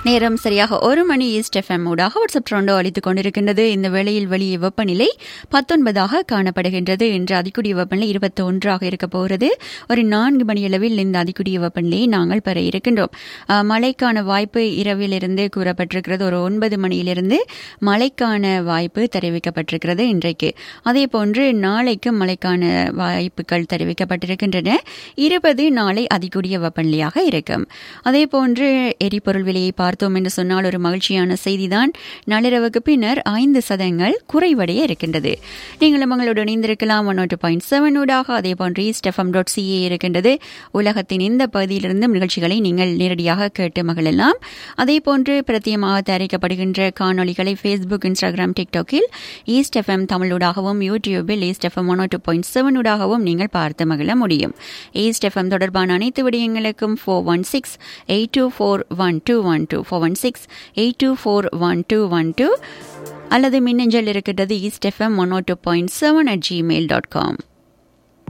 நேரம் சரியாக ஒரு மணி ஈஸ்ட் எஃப்எம் ஊடாக வாட்ஸ்அப் ட்ரோண்டோ அளித்துக் கொண்டிருக்கின்றது இந்த வேளையில் வெளியே வெப்பநிலை பத்தொன்பதாக காணப்படுகின்றது இன்று அதிகூடிய வெப்பநிலை இருபத்தி ஒன்றாக இருக்க போகிறது ஒரு நான்கு மணியளவில் இந்த அதிகூடிய வெப்பநிலையை நாங்கள் பெற இருக்கின்றோம் அஹ், மழைக்கான வாய்ப்பு இரவிலிருந்து கூறப்பட்டிருக்கிறது ஒரு ஒன்பது மணியிலிருந்து மழைக்கான வாய்ப்பு தெரிவிக்கப்பட்டிருக்கிறது இன்றைக்கு அதே போன்று நாளைக்கு மழைக்கான வாய்ப்புகள் தெரிவிக்கப்பட்டிருக்கின்றன இருபது நாளை அதிகூடிய வெப்பநிலையாக இருக்கும் அதே போன்று எரிபொருள் விலையை பார்த்தோம் என்று சொன்னால் ஒரு மகிழ்ச்சியான செய்திதான் நள்ளிரவுக்கு பின்னர் ஐந்து சதங்கள் குறைவடைய இருக்கின்றது நீங்களும் உங்களோடு இணைந்திருக்கலாம் ஒன் டூ பாயிண்ட் செவன் ஊடாக அதே போன்று ஸ்டெஃபம் டாட் சிஏ இருக்கின்றது உலகத்தின் இந்த பகுதியிலிருந்தும் நிகழ்ச்சிகளை நீங்கள் நேரடியாக கேட்டு மகிழலாம் அதே போன்று பிரத்தியமாக தயாரிக்கப்படுகின்ற காணொளிகளை ஃபேஸ்புக் இன்ஸ்டாகிராம் டிக்டாக்கில் ஈஸ்ட் எஃப்எம் தமிழூடாகவும் யூடியூபில் East FM one two point seven ஊடாகவும் நீங்கள் பார்த்து மகிழ முடியும் ஈஸ்ட் எஃப்எம் தொடர்பான அனைத்து விடயங்களுக்கும் four one six eight two four one two one two four one six eight two four one two one two அல்லது மின்னஞ்சல் இருக்கிறது East FM one two point seven at Gmail dot com